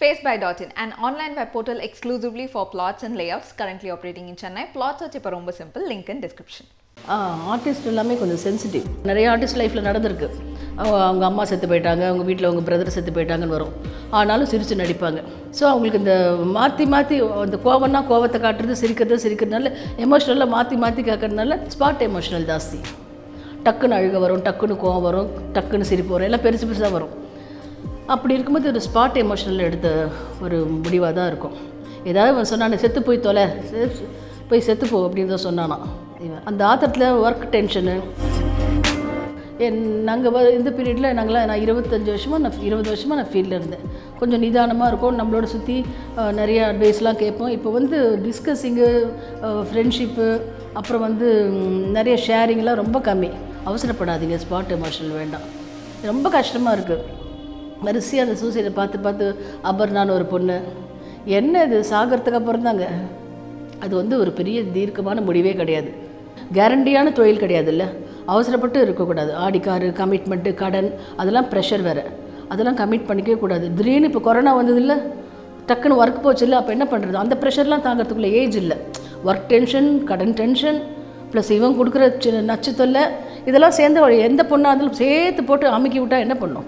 Spacebuy.in, an online web portal exclusively for plots and layouts, currently operating in Chennai. Plot search இப்போ ரொம்ப simple, link in description. Artist எல்லாமே கொஞ்சம் sensitive நிறைய artist லைஃப்பில் நடந்திருக்கு அவங்க அவங்க அம்மா செத்து போயிட்டாங்க அவங்க வீட்டில் அவங்க பிரதர் செத்து போயிட்டாங்கன்னு வரும் ஆனாலும் சிரித்து நடிப்பாங்க ஸோ அவங்களுக்கு இந்த மாற்றி மாற்றி அந்த கோவம்னா கோவத்தை காட்டுறது சிரிக்கிறது சிரிக்கிறதுனால எமோஷ்னலாக மாற்றி மாற்றி கேட்கறதுனால ஸ்பாட் எமோஷனல் ஜாஸ்தி டக்குன்னு அழுக வரும் டக்குன்னு கோவம் வரும் டக்குன்னு சிரிப்பு வரும் எல்லாம் பெருசு பெருசாக வரும் அப்படி இருக்கும்போது ஒரு ஸ்பாட் எமோஷனல் எடுத்த ஒரு முடிவாக தான் இருக்கும் ஏதாவது சொன்னானே செத்து போய் தொலை செ- போய் செத்து போ அப்படின்னு தான் சொன்னானா இவன் அந்த ஆத்திரத்தில் ஒர்க் டென்ஷனு என் நாங்கள் இந்த பீரியடில் நாங்களாம் நான் இருபத்தஞ்சி வருஷமாக நான் இருபது வருஷமாக நான் ஃபீல்டில் இருந்தேன் கொஞ்சம் நிதானமாக இருக்கும் நம்மளோட சுற்றி நிறைய அட்வைஸ்லாம் கேட்போம் இப்போ வந்து டிஸ்கஸிங்கு ஃப்ரெண்ட்ஷிப்பு அப்புறம் வந்து ம், நிறைய ஷேரிங்லாம் ரொம்ப கம்மி அவசரப்படாதீங்க ஸ்பாட் எமோஷனல் வேண்டாம் ரொம்ப கஷ்டமாக இருக்குது வரிசையாக அந்த சூசைடை பார்த்து பார்த்து அபர்ணான்னு ஒரு பொண்ணு என்ன இது சாகிறதுக்கு அப்புறம் தாங்க அது வந்து ஒரு பெரிய தீர்க்கமான முடிவே கிடையாது கேரண்டியான தொழில் கிடையாதுல்ல அவசரப்பட்டு இருக்கக்கூடாது ஆடிக்காரு கமிட்மெண்ட்டு கடன் அதெல்லாம் ப்ரெஷர் வேறு அதெல்லாம் கமிட் பண்ணிக்கவே கூடாது திடீர்னு இப்போ கொரோனா வந்ததில்ல டக்குன்னு ஒர்க் போச்சுல்ல அப்போ என்ன பண்ணுறது அந்த ப்ரெஷர்லாம் தாங்கிறதுக்குள்ள ஏஜ் இல்லை ஒர்க் டென்ஷன் கடன் டென்ஷன் ப்ளஸ் இவன் கொடுக்குற சி- நச்சு தொல்லை இதெல்லாம் சேர்ந்து அவ எந்த பொண்ணாக இருந்தாலும் சேர்த்து போட்டு அமுக்கி விட்டா என்ன பண்ணும்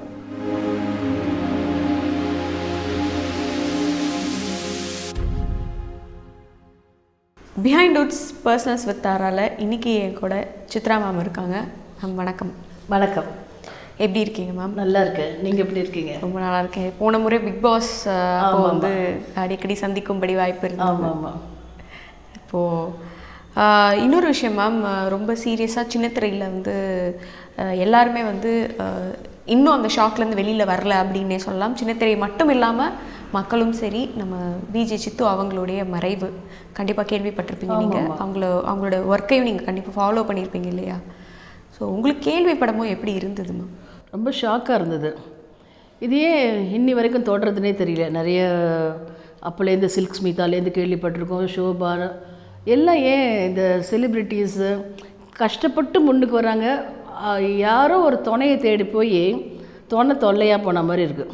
பிஹைண்ட் உட்ஸ் பர்சனல்ஸ் வித் தாரால இன்னைக்கு என் கூட சித்ரா மேம் இருக்காங்க மேம் வணக்கம் வணக்கம் எப்படி இருக்கீங்க மேம் நல்லா இருக்கேன் நீங்கள் எப்படி இருக்கீங்க ரொம்ப நல்லா இருக்கேன் போன முறை பிக் பாஸ் அப்போ வந்து அடிக்கடி சந்திக்கும்படி வாய்ப்பு இருந்தது ஆமாம் ஆமாம் இப்போது ஆஹ், இன்னொரு விஷயம் மேம் ரொம்ப சீரியஸாக சின்ன திரையில் வந்து ஆஹ், எல்லாருமே வந்து ஆஹ், இன்னும் அந்த ஷாக்லேருந்து வெளியில் வரல அப்படின்னே சொல்லலாம் சின்ன திரை மட்டும் இல்லாமல் மக்களும் சரி நம்ம விஜய் சித்து அவங்களுடைய மறைவு கண்டிப்பாக கேள்விப்பட்டிருப்பீங்க நீங்கள் அவங்கள அவங்களோட ஒர்க்கையும் நீங்கள் கண்டிப்பாக ஃபாலோ பண்ணியிருப்பீங்க இல்லையா ஸோ உங்களுக்கு கேள்விப்படமும் எப்படி இருந்தது மேம் ரொம்ப ஷாக்காக இருந்தது இது ஏன் இன்னி வரைக்கும் தொடர்றதுனே தெரியல நிறைய அப்போலேருந்து சில்க் ஸ்மிதாலேருந்து கேள்விப்பட்டிருக்கோம் ஷோபா எல்லாம் ஏன் இந்த செலிப்ரிட்டிஸு கஷ்டப்பட்டு முன்னுக்கு வராங்க ஆ, யாரோ ஒரு துணையை தேடி போய் துணை தொல்லையாக போன மாதிரி இருக்குது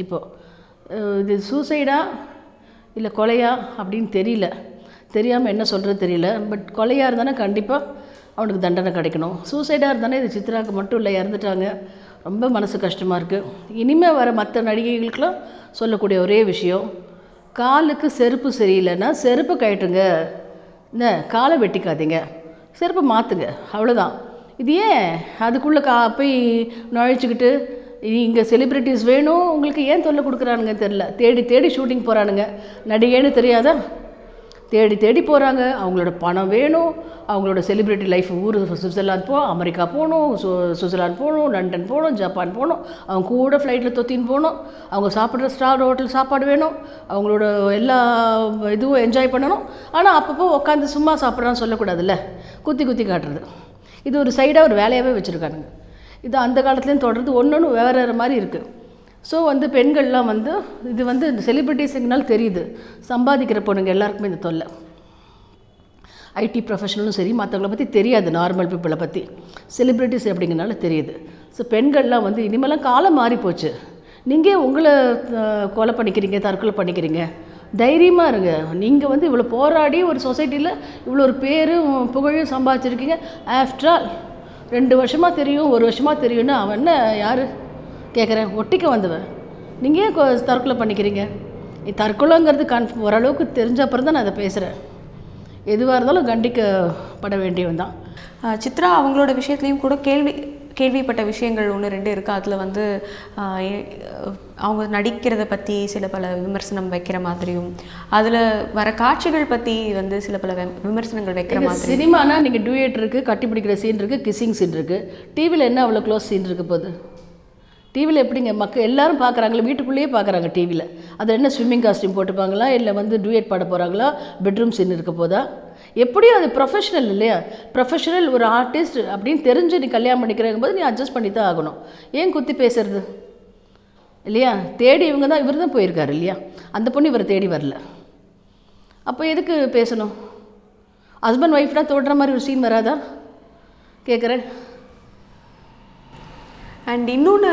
இப்போது இது சூசைடா இல்லை கொலையா அப்படின்னு தெரியல தெரியாமல் என்ன சொல்கிறது தெரியல பட் கொலையாக இருந்தானே கண்டிப்பாக அவனுக்கு தண்டனை கிடைக்கணும் சூசைடாக இருந்தானே இது சித்ராவுக்கு மட்டும் இல்லை இறந்துட்டாங்க ரொம்ப மனசு கஷ்டமாக இருக்குது இனிமேல் வர மற்ற நடிகைகளுக்கெல்லாம் சொல்லக்கூடிய ஒரே விஷயம் காலுக்கு செருப்பு சரியில்லைன்னா செருப்பு கழட்டுங்க என்ன காலை வெட்டிக்காதீங்க செருப்பை மாற்றுங்க அவ்வளோதான் இது ஏன் அதுக்குள்ளே கா போய் நுழைச்சிக்கிட்டு இங்கே செலிப்ரிட்டிஸ் வேணும் உங்களுக்கு ஏன் தொல்லை கொடுக்குறானுங்க தெரில தேடி தேடி ஷூட்டிங் போகிறானுங்க நடிகைன்னு தெரியாதா தேடி தேடி போகிறாங்க அவங்களோட பணம் வேணும் அவங்களோட செலிப்ரிட்டி லைஃப் ஊர் சுவிட்சர்லாந்து போ அமெரிக்கா போகணும் சு சுவிட்சர்லாந்து போகணும் லண்டன் போகணும் ஜப்பான் போகணும் அவங்க கூட ஃப்ளைட்டில் தொத்தின்னு போகணும் அவங்க சாப்பிட்ற ஸ்டார் ஹோட்டல் சாப்பாடு வேணும் அவங்களோட எல்லா இதுவும் என்ஜாய் பண்ணணும் ஆனால் அப்பப்போ உட்காந்து சும்மா சாப்பிட்றான்னு சொல்லக்கூடாதுல்ல குத்தி குத்தி காட்டுறது இது ஒரு சைடாக ஒரு வேலையாகவே வச்சுருக்கானுங்க இது அந்த காலத்துலேயும் தொடர்ந்து ஒன்று ஒன்று வேறு வேறு மாதிரி இருக்குது ஸோ வந்து பெண்கள்லாம் வந்து இது வந்து இந்த செலிப்ரிட்டிஸுங்கனால தெரியுது சம்பாதிக்கிற பொண்ணுங்க எல்லாருக்குமே இந்த தொல்லை ஐடி ப்ரொஃபஷனலும் சரி மற்றவங்கள பற்றி தெரியாது நார்மல் பீப்புளை பற்றி செலிப்ரிட்டிஸ் அப்படிங்கிறனால தெரியுது ஸோ பெண்கள்லாம் வந்து இனிமேலாம் காலம் மாறி போச்சு நீங்கள் உங்களை அஹ், கொலை பண்ணிக்கிறீங்க தற்கொலை பண்ணிக்கிறீங்க தைரியமாக இருங்க நீங்கள் வந்து இவ்வளோ போராடி ஒரு சொசைட்டியில் இவ்வளோ ஒரு பேரும் புகழும் சம்பாதிச்சிருக்கீங்க ஆஃப்டர் ஆல் ரெண்டு வருஷமாக தெரியும் ஒரு வருஷமாக தெரியும்னு அவன் என்ன யார் கேட்குறேன் ஒட்டிக்க வந்தவன் நீங்கள் ஏன் கொ- தற்கொலை பண்ணிக்கிறீங்க இ- தற்கொலைங்கிறது கன்ஃப் ஓரளவுக்கு தெரிஞ்ச அப்புறம் தான் நான் அதை பேசுகிறேன் எதுவாக இருந்தாலும் கண்டிக்கப்பட வேண்டியவன் தான் ஆஹ் சித்ரா அவங்களோட விஷயத்துலையும் கூட கேள்வி கேள்விப்பட்ட விஷயங்கள் ஒன்று ரெண்டு இருக்குது அதில் வந்து ஆஹ் எ- அவங்க நடிக்கிறத பற்றி சில பல விமர்சனம் வைக்கிற மாதிரியும் அதில் வர காட்சிகள் பற்றி வந்து சில பல விம- விமர்சனங்கள் வைக்கிற மாதிரி சினிமானா நீங்கள் டூயட் இருக்குது கட்டி பிடிக்கிற சீன் இருக்குது கிஸ்ஸிங் சீன் இருக்குது டிவியில் என்ன அவ்வளோ க்ளோஸ் சீன் இருக்க போகுது டிவியில் எப்படிங்க மக்கள் எல்லாரும் பார்க்குறாங்களே வீட்டுக்குள்ளேயே பார்க்குறாங்க டிவியில் அது என்ன ஸ்விம்மிங் காஸ்டியூம் போட்டுப்பாங்களா இல்லை வந்து டூயட் பாட போகிறாங்களா பெட்ரூம் சீன் இருக்க போதா எப்படியும் அது ப்ரொஃபஷனல் இல்லையா ப்ரொஃபஷனல் ஒரு ஆர்டிஸ்ட் அப்படின்னு தெரிஞ்சு நீ கல்யாணம் பண்ணிக்கிறங்கும் போது நீ அட்ஜஸ்ட் பண்ணி தான் ஆகணும் ஏன் குத்தி பேசுறது இல்லையா தேடி இவங்க தான் இவர் தான் போயிருக்காரு இல்லையா அந்த பொண்ணு இவரை தேடி வரல அப்போ எதுக்கு பேசணும் ஹஸ்பண்ட் ஒய்ஃப்னா தொடுற மாதிரி ஒரு சீன் வராதா கேட்குறேன் அண்ட் இன்னொன்று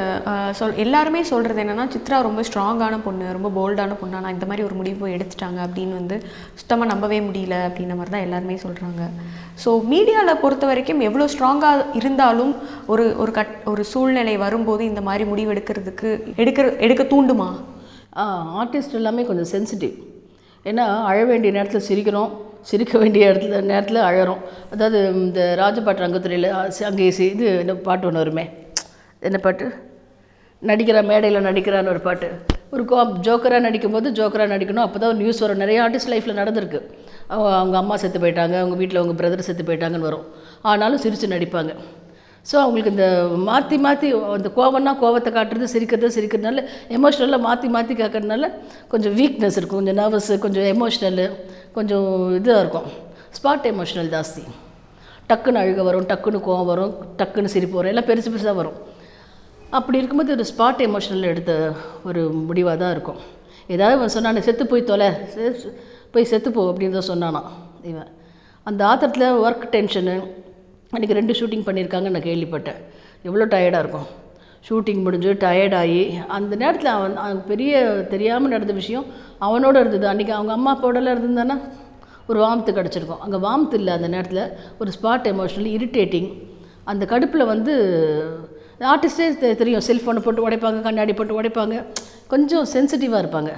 சொல் எல்லாருமே சொல்கிறது என்னென்னா சித்ரா ரொம்ப ஸ்ட்ராங்கான பொண்ணு ரொம்ப போல்டான பொண்ணு ஆனால் இந்த மாதிரி ஒரு முடிவு எடுத்துட்டாங்க அப்படின்னு வந்து சுத்தமாக நம்பவே முடியல அப்படின்ற மாதிரி தான் எல்லாருமே சொல்கிறாங்க ஸோ மீடியாவில் பொறுத்த வரைக்கும் எவ்வளோ ஸ்ட்ராங்காக இருந்தாலும் ஒரு ஒரு கட் ஒரு சூழ்நிலை வரும்போது இந்த மாதிரி முடிவு எடுக்கிறதுக்கு எடுக்கிற எடுக்க தூண்டுமா ஆர்டிஸ்ட் எல்லாமே கொஞ்சம் சென்சிட்டிவ் ஏன்னா அழ வேண்டிய நேரத்தில் சிரிக்கிறோம் சிரிக்க வேண்டிய இடத்துல நேரத்தில் அழறோம் அதாவது இந்த ராஜபாட்டு ரங்கத்துறையில் அங்கே சி- இது என்ன பாட்டு ஒன்று வருமே என்ன பாட்டு நடிக்கிற மேடையில் நடிக்கிறான்னு ஒரு பாட்டு ஒரு கோ ஜோக்கராக நடிக்கும்போது ஜோக்கராக நடிக்கணும் அப்போ தான் நியூஸ் வரும் நிறைய ஆர்டிஸ்ட் லைஃப்பில் நடந்திருக்கு அவங்க அவங்க அம்மா செத்து போயிட்டாங்க அவங்க வீட்டில் அவங்க பிரதர் செத்து போயிட்டாங்கன்னு வரும் ஆனாலும் சிரித்து நடிப்பாங்க ஸோ அவங்களுக்கு இந்த மாற்றி மாற்றி அந்த கோவம்னா கோவத்தை காட்டுறது சிரிக்கிறது சிரிக்கிறதுனால எமோஷ்னலாக மாற்றி மாற்றி காக்கிறதுனால கொஞ்சம் வீக்னஸ் இருக்கும் கொஞ்சம் நர்வஸு கொஞ்சம் எமோஷ்னலு கொஞ்சம் இதாக இருக்கும் ஸ்பாட் எமோஷ்னல் ஜாஸ்தி டக்குன்னு அழுக வரும் டக்குன்னு கோவம் வரும் டக்குன்னு சிரிப்பு வரும் எல்லாம் பெருசு பெருசாக வரும் அப்படி இருக்கும்போது ஒரு ஸ்பாட் எமோஷனல் எடுத்த ஒரு முடிவாக தான் இருக்கும் ஏதாவது இவன் சொன்னானே செத்து போய் தொலை செ- செ- போய் செத்து போ அப்படின்னு தான் சொன்னானான் இவன் அந்த ஆத்திரத்தில் ஒர்க் டென்ஷனு அன்றைக்கி ரெண்டு ஷூட்டிங் பண்ணியிருக்காங்கன்னு நான் கேள்விப்பட்டேன் எவ்வளோ டயர்டாக இருக்கும் ஷூட்டிங் முடிஞ்சு டயர்டாகி அந்த நேரத்தில் அவன் அவன் பெரிய தெரியாமல் நடந்த விஷயம் அவனோட இருந்தது அன்றைக்கி அவங்க அம்மா அப்பாவோடலாம் இருந்திருந்தானா ஒரு வார்ம்த்து கிடச்சிருக்கும் அங்கே வார்ம்த் இல்லை அந்த நேரத்தில் ஒரு ஸ்பாட் எமோஷனல் இரிட்டேட்டிங் அந்த கடுப்பில் வந்து ஆர்டிஸ்டே தெ- தெரியும் செல்ஃபோனை போட்டு உடைப்பாங்க கண்ணாடி போட்டு உடைப்பாங்க கொஞ்சம் சென்சிட்டிவாக இருப்பாங்க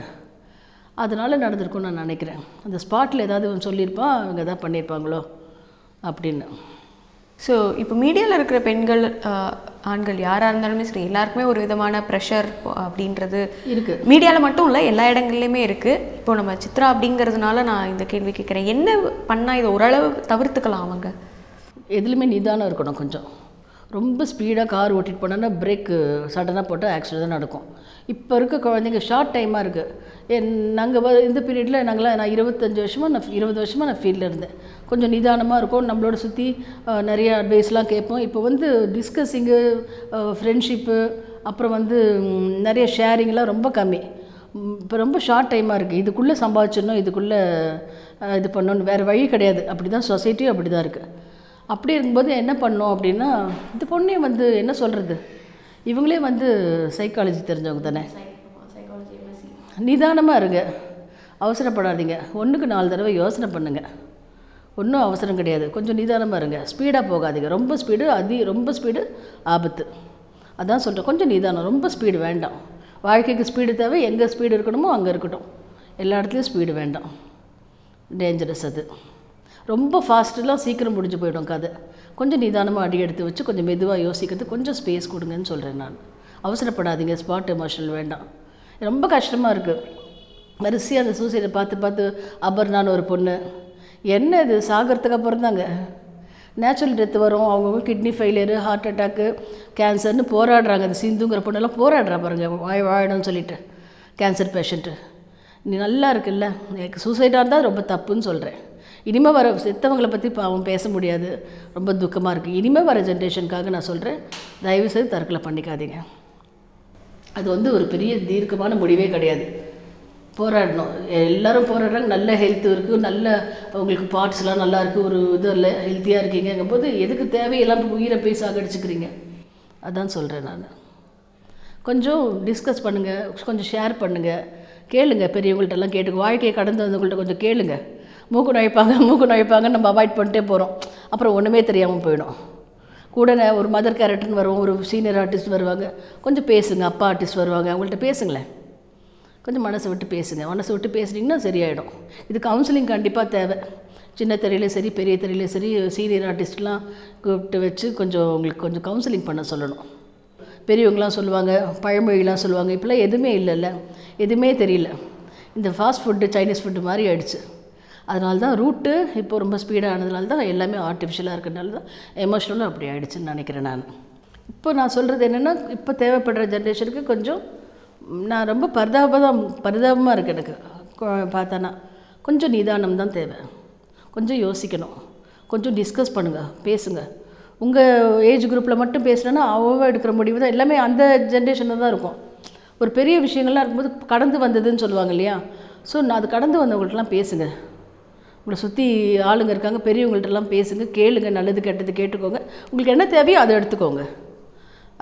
அதனால் நடந்திருக்கும்னு நான் நினைக்கிறேன் அந்த ஸ்பாட்டில் ஏதாவது இவன் சொல்லியிருப்பான் அவங்க எதாவது பண்ணியிருப்பாங்களோ அப்படின்னு ஸோ இப்போ மீடியாவில் இருக்கிற பெண்கள் ஆஹ், ஆண்கள் யாராக இருந்தாலுமே சரி எல்லாருக்குமே ஒரு விதமான ப்ரெஷர் அப்படின்றது இருக்குது மீடியாவில் மட்டும் இல்லை எல்லா இடங்கள்லையுமே இருக்குது இப்போ நம்ம சித்ரா அப்படிங்கிறதுனால நான் இந்த கேள்வி கேட்குறேன் என்ன பண்ணால் இதை ஓரளவு தவிர்த்துக்கலாம் அவங்க எதுலையுமே நிதானம் இருக்கணும் கொஞ்சம் ரொம்ப ஸ்பீடாக கார் ஓட்டிட்டு போனோன்னா பிரேக்கு சடனாக போட்டால் ஆக்சிடென்ட் தான் நடக்கும் இப்போ இருக்க குழந்தைங்க ஷார்ட் டைமாக இருக்குது நாங்கள் இந்த பீரியடில் நாங்களாம் நான் இருபத்தஞ்சி வருஷமாக நான் இருபது வருஷமாக நான் ஃபீல்டில் இருந்தேன் கொஞ்சம் நிதானமாக இருக்கும் நம்மளோட சுற்றி நிறைய அட்வைஸ்லாம் கேட்போம் இப்போ வந்து டிஸ்கஸிங்கு ஃப்ரெண்ட்ஷிப்பு அப்புறம் வந்து ம், நிறைய ஷேரிங்லாம் ரொம்ப கம்மி இப்போ ரொம்ப ஷார்ட் டைமாக இருக்குது இதுக்குள்ளே சம்பாதிச்சிடணும் இதுக்குள்ளே அஹ், இது பண்ணணும் வேறு வழி கிடையாது அப்படி தான் சொசைட்டியும் அப்படி தான் இருக்குது அப்படி இருக்கும்போது என்ன பண்ணோம் அப்படின்னா இந்த பொண்ணே வந்து என்ன சொல்கிறது இவங்களே வந்து சைக்காலஜி தெரிஞ்சவங்க தானே நிதானமாக இருங்க அவசரப்படாதீங்க ஒன்றுக்கு நாலு தடவை யோசனை பண்ணுங்கள் ஒன்றும் அவசரம் கிடையாது கொஞ்சம் நிதானமாக இருங்க ஸ்பீடாக போகாதீங்க ரொம்ப ஸ்பீடு அதி ரொம்ப ஸ்பீடு ஆபத்து அதான் சொல்கிறேன் கொஞ்சம் நிதானம் ரொம்ப ஸ்பீடு வேண்டாம் வாழ்க்கைக்கு ஸ்பீடு தேவை எங்கே ஸ்பீடு இருக்கணுமோ அங்கே இருக்கட்டும் எல்லா இடத்துலையும் ஸ்பீடு வேண்டாம் டேஞ்சரஸ் அது ரொம்ப ஃபாஸ்ட்டெலாம் சீக்கிரம் முடிஞ்சு போயிடும் கதை கொஞ்சம் நிதானமாக அடி எடுத்து வச்சு கொஞ்சம் மெதுவாக யோசிக்கிறது கொஞ்சம் ஸ்பேஸ் கொடுங்கன்னு சொல்கிறேன் நான் அவசரப்படாதீங்க ஸ்பாட் எமோஷனல் வேண்டாம் ரொம்ப கஷ்டமாக இருக்குது வரிசையாக அந்த சூசைடை பார்த்து பார்த்து அபர்ணான்னு ஒரு பொண்ணு என்ன இது சாகிறதுக்கு அப்புறம் தாங்க நேச்சுரல் டெத் வரும் அவங்கவுங்க கிட்னி ஃபெயிலியரு ஹார்ட் அட்டாக்கு கேன்சர்னு போராடுறாங்க அந்த சிந்துங்கிற பொண்ணெல்லாம் போராடுறா பாருங்க வாய் வாழணும்னு சொல்லிட்டு கேன்சர் பேஷண்ட்டு நீ நல்லா இருக்குல்ல எனக்கு சூசைடாக இருந்தால் ரொம்ப தப்புன்னு சொல்கிறேன் இனிமேல் வர செத்தவங்களை பற்றி பாவம் பேச முடியாது ரொம்ப துக்கமாக இருக்குது இனிமேல் வர ஜென்ரேஷனுக்காக நான் சொல்கிறேன் தயவுசெய்து தற்கொலை பண்ணிக்காதீங்க அது வந்து ஒரு பெரிய தீர்க்கமான முடிவே கிடையாது போராடணும் எல்லாரும் போராடுறாங்க நல்ல ஹெல்த் இருக்குது நல்ல உங்களுக்கு பார்ட்ஸ்லாம் நல்லா இருக்குது ஒரு இது இல்லை ஹெல்த்தியாக இருக்கீங்கங்கும் போது எதுக்கு தேவையெல்லாம் உயிரை போய் சாகடிச்சுக்கிறீங்க அதான் சொல்கிறேன் நான் கொஞ்சம் டிஸ்கஸ் பண்ணுங்கள் கொஞ்சம் ஷேர் பண்ணுங்கள் கேளுங்க பெரியவங்கள்ட்டெல்லாம் கேட்டுக்க வாழ்க்கையை கடந்து வந்தவங்கள்ட்ட கொஞ்சம் கேளுங்க மூக்கு நுழைப்பாங்க மூக்கு நுழைப்பாங்க நம்ம அவாய்ட் பண்ணிட்டே போகிறோம் அப்புறம் ஒன்றுமே தெரியாமல் போயிடும் கூட ந- ஒரு மதர் கேரக்டர்னு வரும் ஒரு சீனியர் ஆர்டிஸ்ட் வருவாங்க கொஞ்சம் பேசுங்க அப்பா ஆர்டிஸ்ட் வருவாங்க அவங்கள்ட்ட பேசுங்களேன் கொஞ்சம் மனசை விட்டு பேசுங்க மனசை விட்டு பேசுனீங்கன்னா சரியாயிடும் இது கவுன்சிலிங் கண்டிப்பாக தேவை சின்ன திரையிலையும் சரி பெரிய திரையிலையும் சரி சீனியர் ஆர்டிஸ்ட்லாம் கூப்பிட்டு வச்சு கொஞ்சம் உங்களுக்கு கொஞ்சம் கவுன்சிலிங் பண்ண சொல்லணும் பெரியவங்களாம் சொல்லுவாங்க பழமொழிலாம் சொல்லுவாங்க இப்போலாம் எதுவுமே இல்லைல்ல எதுவுமே தெரியல இந்த ஃபாஸ்ட் ஃபுட்டு சைனீஸ் ஃபுட்டு மாதிரி ஆயிடுச்சு அதனால தான் ரூட்டு இப்போ ரொம்ப ஸ்பீடாக ஆனதுனால தான் எல்லாமே ஆர்டிஃபிஷியலாக இருக்கிறனால தான் எமோஷ்னலாக அப்படி ஆயிடுச்சுன்னு நினைக்கிறேன் நான் இப்போ நான் சொல்கிறது என்னென்னா இப்போ தேவைப்படுற ஜென்ரேஷனுக்கு கொஞ்சம் ம், நான் ரொம்ப பரிதாபம் பரிதாபமாக இருக்குது எனக்கு கொ- பார்த்தானா கொஞ்சம் நிதானம் தான் தேவை கொஞ்சம் யோசிக்கணும் கொஞ்சம் டிஸ்கஸ் பண்ணுங்கள் பேசுங்க உங்கள் ஏஜ் குரூப்பில் மட்டும் பேசுனேன்னா அவ எடுக்கிற முடிவு தான் எல்லாமே அந்த ஜென்ரேஷனில் தான் இருக்கும் ஒரு பெரிய விஷயங்கள்லாம் இருக்கும்போது கடந்து வந்ததுன்னு சொல்லுவாங்க இல்லையா ஸோ நான் அது கடந்து வந்தவங்கள்ட்டலாம் பேசுங்க உங்களை சுற்றி ஆளுங்க இருக்காங்க பெரியவங்கள்ட்டலாம் பேசுங்க கேளுங்க நல்லது கெட்டது கேட்டுக்கோங்க உங்களுக்கு என்ன தேவையோ அதை எடுத்துக்கோங்க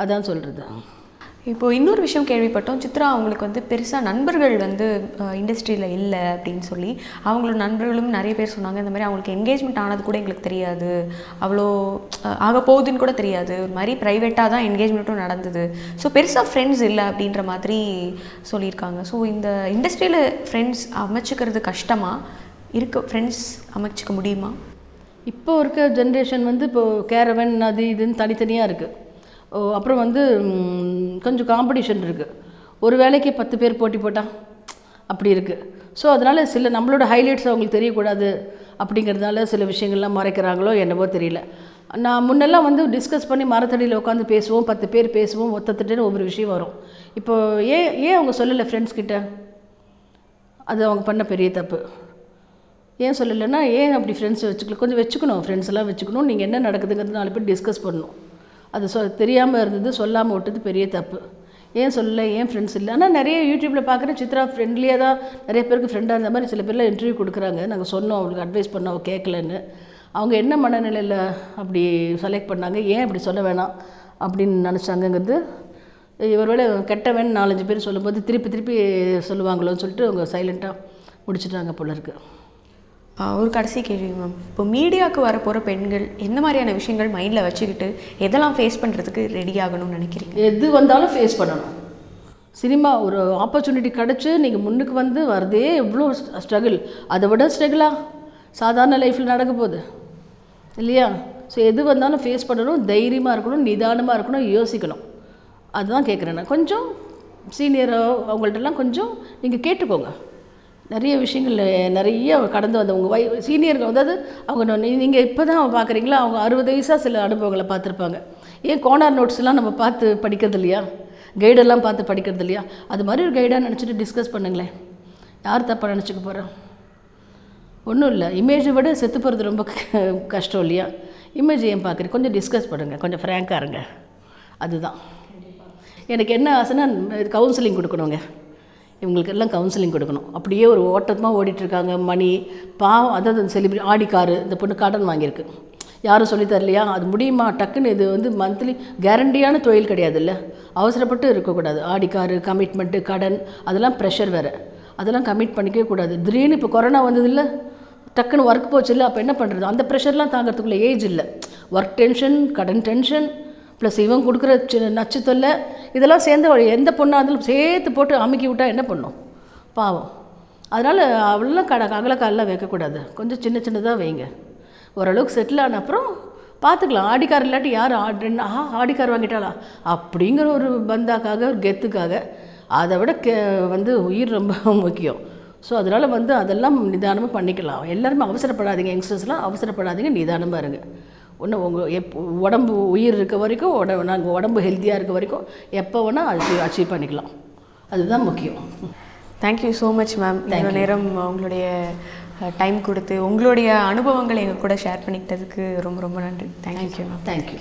அதான் சொல்கிறது இப்போ இன்னொரு விஷயம் கேள்விப்பட்டோம் சித்ரா அவங்களுக்கு வந்து பெருசாக நண்பர்கள் வந்து இண்டஸ்ட்ரியில் இல்லை அப்படின்னு சொல்லி அவங்களோட நண்பர்களும் நிறைய பேர் சொன்னாங்க இந்த மாதிரி அவங்களுக்கு என்கேஜ்மெண்ட் ஆனது கூட எங்களுக்கு தெரியாது அவ்வளோ அஹ், ஆக போகுதுன்னு கூட தெரியாது ஒரு மாதிரி ப்ரைவேட்டாக தான் என்கேஜ்மெண்ட்டும் நடந்தது ஸோ பெருசாக ஃப்ரெண்ட்ஸ் இல்லை அப்படின்ற மாதிரி சொல்லியிருக்காங்க ஸோ இந்த இண்டஸ்ட்ரியில் ஃப்ரெண்ட்ஸ் அமைச்சிக்கிறது கஷ்டமா இருக்க ஃப்ரெண்ட்ஸ் அமைச்சிக்க முடியுமா இப்போ இருக்க ஜென்ரேஷன் வந்து இப்போ கேரவன் அது இதுன்னு தனித்தனியாக இருக்குது அப்புறம் வந்து ம், கொஞ்சம் காம்படிஷன் இருக்குது ஒரு வேலைக்கு பத்து பேர் போட்டி போட்டால் அப்படி இருக்குது ஸோ அதனால் சில நம்மளோட ஹைலைட்ஸ் அவங்களுக்கு தெரியக்கூடாது அப்படிங்கிறதுனால சில விஷயங்கள்லாம் மறைக்கிறாங்களோ என்னவோ தெரியல நான் முன்னெல்லாம் வந்து டிஸ்கஸ் பண்ணி மரத்தடியில் உட்காந்து பேசுவோம் பத்து பேர் பேசுவோம் ஒத்தத்துட்டுன்னு ஒவ்வொரு விஷயம் வரும் இப்போ ஏன் ஏன் அவங்க சொல்லலை ஃப்ரெண்ட்ஸ் கிட்ட அது அவங்க பண்ண பெரிய தப்பு ஏன் சொல்லலைன்னா ஏன் அப்படி ஃப்ரெண்ட்ஸ் வச்சுக்கல கொஞ்சம் வச்சுக்கணும் ஃப்ரெண்ட்ஸ் எல்லாம் வச்சுக்கணும் நீங்கள் என்ன நடக்குதுங்கிறது நாலு பேர் டிஸ்கஸ் பண்ணணும் அது சொ தெரியாமல் இருந்தது சொல்லாமல் விட்டது பெரிய தப்பு ஏன் சொல்லலை ஏன் ஃப்ரெண்ட்ஸ் இல்லை ஆனால் நிறைய யூடியூப்பில் பார்க்குறேன் சித்ரா ஃப்ரெண்ட்லியாக தான் நிறைய பேருக்கு ஃப்ரெண்டாக இருந்த மாதிரி சில பேர்லாம் இன்டர்வியூ கொடுக்குறாங்க நாங்கள் சொன்னோம் அவங்களுக்கு அட்வைஸ் பண்ணோம் அவ கேட்கலன்னு அவங்க என்ன மனநிலையில் அப்படி செலக்ட் பண்ணாங்க ஏன் அப்படி சொல்ல வேணாம் அப்படின்னு நினச்சாங்கங்கிறது ஒருவேளை கெட்டவன் நாலஞ்சு பேர் சொல்லும்போது திருப்பி திருப்பி சொல்லுவாங்களோன்னு சொல்லிட்டு அவங்க சைலண்ட்டாக முடிச்சிட்டாங்க போல இருக்குது ஆஹ் ஒரு கடைசி கேள்வி மேம் இப்போ மீடியாவுக்கு வர போகிற பெண்கள் எந்த மாதிரியான விஷயங்கள் மைண்டில் வச்சுக்கிட்டு எதெல்லாம் ஃபேஸ் பண்ணுறதுக்கு ரெடி ஆகணும்னு நினைக்கிறீங்க எது வந்தாலும் ஃபேஸ் பண்ணணும் சினிமா ஒரு ஆப்பர்ச்சுனிட்டி கிடச்சி நீங்கள் முன்னுக்கு வந்து வரதே எவ்வளோ ஸ்ட்ரகிள் அதை விட ஸ்ட்ரகிளா சாதாரண லைஃப்பில் நடக்க போகுது இல்லையா ஸோ எது வந்தாலும் ஃபேஸ் பண்ணணும் தைரியமாக இருக்கணும் நிதானமாக இருக்கணும் யோசிக்கணும் அதுதான் கேட்குறேன் நான் கொஞ்சம் சீனியரோ அவங்கள்ட்டலாம் கொஞ்சம் நீங்கள் கேட்டுக்கோங்க நிறைய விஷயங்கள் நிறைய கடந்து வந்தவங்க வை சீனியர்கள் அதாவது அவங்க நீங்கள் இப்போ தான் பார்க்குறீங்களா அவங்க அறுபது வயசாக சில அனுபவங்களை பார்த்துருப்பாங்க ஏன் கோனார் நோட்ஸ்லாம் நம்ம பார்த்து படிக்கிறது இல்லையா கைடெல்லாம் பார்த்து படிக்கிறது இல்லையா அது மாதிரி ஒரு கைடாக நினச்சிட்டு டிஸ்கஸ் பண்ணுங்களேன் யார் தப்பாக நினச்சிக்க போகிறா ஒன்றும் இல்லை இமேஜை விட செத்து போகிறது ரொம்ப க- கஷ்டம் இல்லையா இமேஜ் ஏன் பார்க்குறீங்க கொஞ்சம் டிஸ்கஸ் பண்ணுங்கள் கொஞ்சம் ஃப்ரேங்காக இருங்க அதுதான் எனக்கு என்ன ஆசைன்னா கவுன்சிலிங் கொடுக்கணுங்க இவங்களுக்கு எல்லாம் கவுன்சிலிங் கொடுக்கணும் அப்படியே ஒரு ஓட்டமாக ஓடிட்டுருக்காங்க மணி பாவம் அதாவது செலிப்ரேட் ஆடி காரு இந்த பொண்ணு கடன் வாங்கியிருக்கு யாரும் சொல்லித் தரலையா அது முடியுமா டக்குன்னு இது வந்து மந்த்லி கேரண்டியான தொழில் கிடையாது இல்லை அவசரப்பட்டு இருக்கக்கூடாது ஆடி காரு கமிட்மெண்ட்டு கடன் அதெல்லாம் ப்ரெஷர் வேறு அதெல்லாம் கமிட் பண்ணிக்கவே கூடாது திடீர்னு இப்போ கொரோனா வந்ததில்ல டக்குன்னு ஒர்க் போச்சு இல்லை அப்போ என்ன பண்ணுறது அந்த ப்ரெஷர்லாம் தாங்கிறதுக்குள்ள ஏஜ் இல்லை ஒர்க் டென்ஷன் கடன் டென்ஷன் ப்ளஸ் இவன் கொடுக்குற சி- நச்சு தொல்லை இதெல்லாம் சேர்ந்து அவள் எந்த பொண்ணாக இருந்தாலும் சேர்த்து போட்டு அமுக்கி விட்டா என்ன பண்ணும் பாவம் அதனால் அவளெல்லாம் கட அகலக்காலெலாம் வைக்கக்கூடாது கொஞ்சம் சின்ன சின்னதாக வைங்க ஓரளவுக்கு செட்டில் ஆன அப்புறம் பார்த்துக்கலாம் ஆடிக்கார் இல்லாட்டி யார் ஆடி ஆஹா ஆடிக்கார் வாங்கிட்டாளா அப்படிங்கிற ஒரு பந்தாக்காக ஒரு கெத்துக்காக அதை விட கே வந்து உயிர் ரொம்ப முக்கியம் ஸோ அதனால் வந்து அதெல்லாம் நிதானமாக பண்ணிக்கலாம் எல்லாருமே அவசரப்படாதீங்க யங்ஸ்டர்ஸ்லாம் அவசரப்படாதீங்க நிதானமாக இருங்க ஒன்று உங்கள் எப் உடம்பு உயிர் இருக்க வரைக்கும் உட நாங்கள் உடம்பு ஹெல்த்தியாக இருக்க வரைக்கும் எப்போ வேணால் அச்சீவ் அச்சீவ் பண்ணிக்கலாம் அதுதான் முக்கியம் தேங்க்யூ ஸோ மச் மேம் இவ்வளோ நேரம் உங்களுடைய டைம் கொடுத்து உங்களுடைய அனுபவங்களை எங்கள் கூட ஷேர் பண்ணிக்கிட்டதுக்கு ரொம்ப ரொம்ப நன்றி தேங்க்யூ மேம் தேங்க்யூ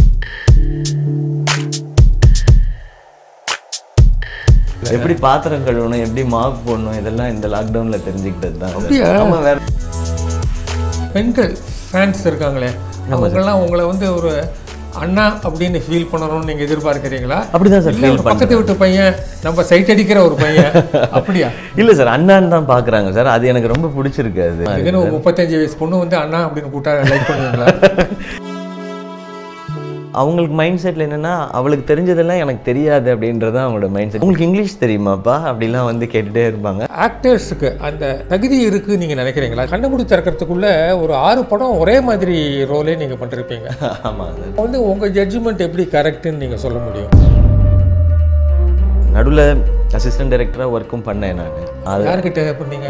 எப்படி பாத்திரம் கழுவணும் எப்படி மாப் போடணும் இதெல்லாம் இந்த லாக்டவுன்ல தெரிஞ்சுக்கிட்டது தான் அப்படியா? ஆமா வேற பெண்கள் ஃபேன்ஸ் இருக்காங்களே அவங்கெல்லாம் உங்களை வந்து ஒரு அண்ணா அப்படின்னு ஃபீல் பண்ணணும்னு நீங்க எதிர்பார்க்கறீங்களா அப்படிதான் சார் இல்ல feel ஒரு பக்கத்து வீட்டு பையன் நம்ம சைட் அடிக்கிற ஒரு பையன் அப்படியா இல்ல சார் அண்ணான்னு தான் பாக்குறாங்க சார் அது எனக்கு ரொம்ப பிடிச்சிருக்கு அது இதுன்னு ஒரு முப்பத்தஞ்சு வயசு பொண்ணு வந்து அண்ணா அப்படின்னு கூட்டா லைக் பண்ணுவீங்களா அவங்களுக்கு மைண்ட் செட்ல என்னன்னா அவளுக்கு தெரிஞ்சதெல்லாம் எனக்கு தெரியாது அப்படின்றது தான் அவங்களோட மைண்ட் செட் உங்களுக்கு இங்கிலீஷ் தெரியுமாப்பா அப்படிலாம் வந்து கேட்டுட்டே இருப்பாங்க ஆக்டர்ஸுக்கு அந்த தகுதி இருக்கு நீங்க நினைக்கிறீங்களா கண்டுபிடி திறக்கிறதுக்குள்ள ஒரு ஆறு படம் ஒரே மாதிரி ரோலே நீங்க பண்ணிருப்பீங்க ஆமா சார் அப்ப வந்து உங்க ஜட்ஜ்மெண்ட் எப்படி கரெக்ட்னு நீங்க சொல்ல முடியும் நடுவில் அசிஸ்டன்ட் டைரக்டராக ஒர்க்கும் பண்ணேன் நான் அது யாருக்கிட்ட பண்ணீங்க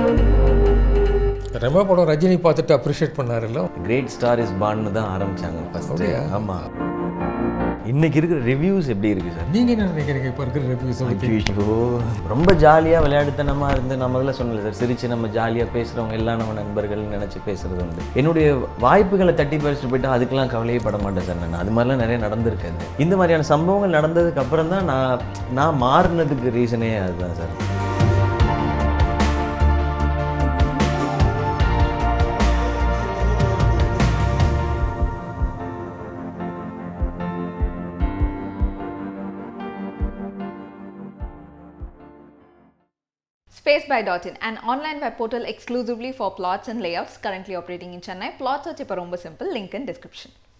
ரெமோ படம் ரஜினி பார்த்துட்டு அப்ரிஷியேட் பண்ணாருல்ல கிரேட் ஸ்டார் இஸ் பான்னு தான் ஆரம்பிச்சாங்க ஃபர்ஸ்ட் ஆமா இன்னைக்கு இருக்கிற ரிவ்யூஸ் எப்படி இருக்கு சார் நீங்க என்ன நினைக்கிறீங்க இப்போ இருக்கிற ரிவ்யூஸ் ஐயோ ரொம்ப ஜாலியாக விளையாடுத்தனமாக இருந்து நான் முதல்ல சொன்னல சார் சிரிச்சு நம்ம ஜாலியாக பேசுகிறவங்க எல்லாம் நம்ம நண்பர்கள் நினச்சி பேசுறது உண்டு என்னுடைய வாய்ப்புகளை தட்டி பறிச்சுட்டு போயிட்டு அதுக்கெல்லாம் கவலையே பட மாட்டேன் சார் நான் அது மாதிரிலாம் நிறைய நடந்திருக்காது இந்த மாதிரியான சம்பவங்கள் நடந்ததுக்கு அப்புறம் தான் நான் நான் மாறினதுக்கு ரீசனே அதுதான் sir Spacebuy.in, an online web portal exclusively for plots and layouts currently operating in Chennai. Plot search இப்போ ரொம்ப simple. Link in description.